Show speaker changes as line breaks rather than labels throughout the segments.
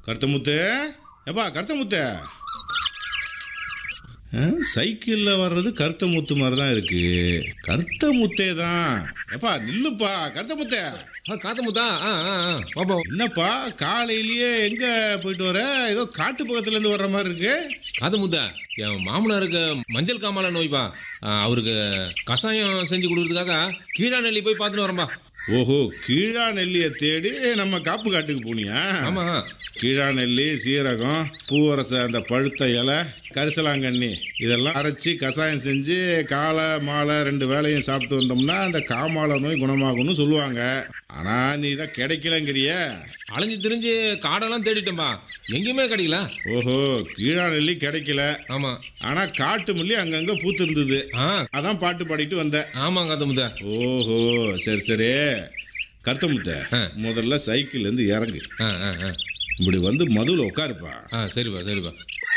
கருத்தமுத்து எப்பா கருத்தமுத்து ஆ, சைக்கிளில் வர்றது கருத்த முத்து மாதிரி தான் இருக்கு கருத்த முத்தே தான் எப்பா நில்லுப்பா கருத்த முத்தே
ஆ காத்தமுத்தா ஆ ஆ ஆ பாப்பா
என்னப்பா காலையிலேயே எங்க போயிட்டு வர ஏதோ காட்டு பக்கத்துல இருந்து வர்ற மாதிரி இருக்கு
காத்தமுத்தா என் மாமனாருக்கு மஞ்சள் காமால நோய்ப்பா ஆ, அவருக்கு கஷாயம் செஞ்சு கொடுக்கறதுக்காக கீழா நெல்லி போய் பார்த்துட்டு வரேன்பா
ஓஹோ கீழா நெல்லியை தேடி நம்ம காப்பு காட்டுக்கு போனியா
ஆமா
கீழா நெல்லி சீரகம் பூவரச அந்த பழுத்த இலை கரிசலாங்கண்ணி இதெல்லாம் அரைச்சி கஷாயம் செஞ்சு காலை மாலை ரெண்டு வேளையும் சாப்பிட்டு வந்தோம்னா அந்த காமால நோய் குணமாகும்னு சொல்லுவாங்க ஆனா நீ தான் கிடைக்கலங்கிறிய
அலைஞ்சு திரிஞ்சு காடெல்லாம் தேடிட்டேன்பா எங்கேயுமே கிடைக்கல
ஓஹோ கீழா நெல்லி கிடைக்கல
ஆமா
ஆனா காட்டு மல்லி அங்கங்க பூத்து இருந்தது
ஆ
அதான் பாட்டு பாடிட்டு வந்தேன்
ஆமா காத்தமுத்தா
ஓஹோ சரி சரி கருத்தமுத்த
ஆ.
முதல்ல சைக்கிள்ல இருந்து இறங்கு
ஆ ஆ ஆ
இப்படி வந்து மதுவில் உட்காருப்பா
ஆ சரிப்பா சரிப்பா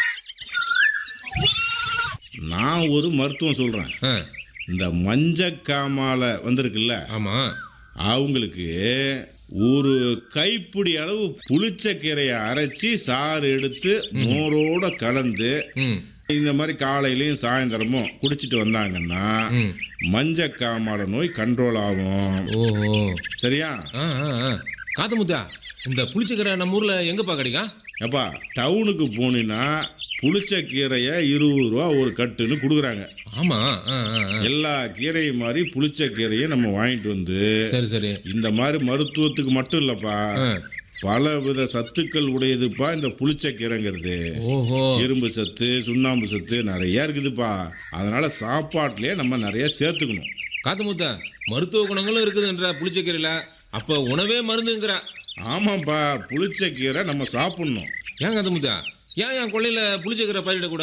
நான் ஒரு மருத்துவம் சொல்றேன்
ஆ
இந்த மஞ்சக்காமால வந்திருக்குல்ல
ஆமா
அவங்களுக்கு ஒரு கைப்பிடி அளவு புளிச்சக்கீரையை அரைச்சி சாறு எடுத்து மோரோட கலந்து
ம்
இந்த மாதிரி காலையிலையும் சாயந்தரமும் குடிச்சிட்டு வந்தாங்கன்னா
ம்
மஞ்சக்காமால நோய் கண்ட்ரோல் ஆகும்
ஓஹோ
சரியா
ஆ ஆ ஆ காத்தமுத்தா இந்த புளிச்சக்கரை நம்ம ஊர்ல எங்கப்பா கிடைக்கும்
அப்பா டவுனுக்கு போனீங்கன்னா புளிச்சக்கீரையை இருபது ரூபா ஒரு கட்டுன்னு கொடுக்குறாங்க
ஆமா ஆ ஆ ஆ
எல்லா கீரையும் மாதிரி புளிச்சக்கீரையை நம்ம வாங்கிட்டு வந்து
சரி சரி
இந்த மாதிரி மருத்துவத்துக்கு மட்டும் இல்லப்பா
ஆ
பல வித சத்துக்கள் உடையதுப்பா இந்த புளிச்சக்கீரைங்கிறது
ஓஹோ
இரும்பு சத்து சுண்ணாம்பு சத்து நிறைய இருக்குதுப்பா அதனால சாப்பாட்டிலே நம்ம நிறைய சேர்த்துக்கணும்
காத்தமுத்தா மருத்துவ குணங்களும் இருக்குதுன்ற புளிச்சக்கீரையில அப்ப உணவே மருந்துங்கிற
ஆமாப்பா புளிச்சக்கீரை நம்ம சாப்பிடணும்
ஏன் காத்தமுத்தா ஏன் என் கொள்ளையில புளிச்சக்கீரை பயிரிடக்கூடாது